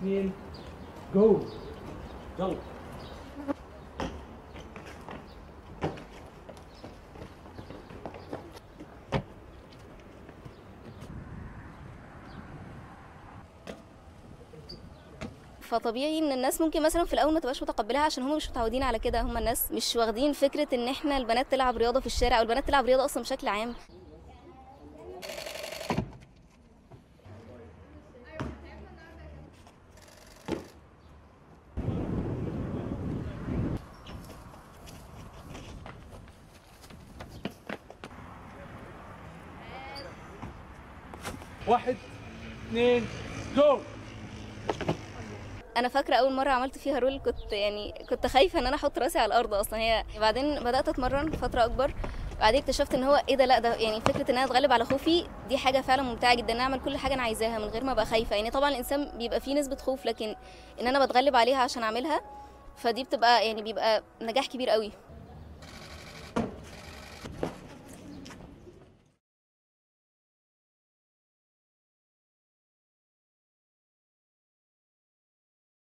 اثنين جو يلا فطبيعي ان الناس ممكن مثلا في الاول ما تبقاش متقبلها عشان هم مش متعودين على كده هم الناس مش واخدين فكره ان احنا البنات تلعب رياضه في الشارع او البنات تلعب رياضه اصلا بشكل عام واحد اثنين جو انا فاكره اول مره عملت فيها رول كنت يعني كنت خايفه ان انا احط راسي على الارض اصلا هي بعدين بدات اتمرن فتره اكبر بعدين اكتشفت ان هو ايه ده لا ده يعني فكره ان انا اتغلب على خوفي دي حاجه فعلا ممتعه جدا ان انا اعمل كل حاجه انا عايزاها من غير ما ابقى خايفه يعني طبعا الانسان بيبقى فيه نسبه خوف لكن ان انا بتغلب عليها عشان اعملها فدي بتبقى يعني بيبقى نجاح كبير قوي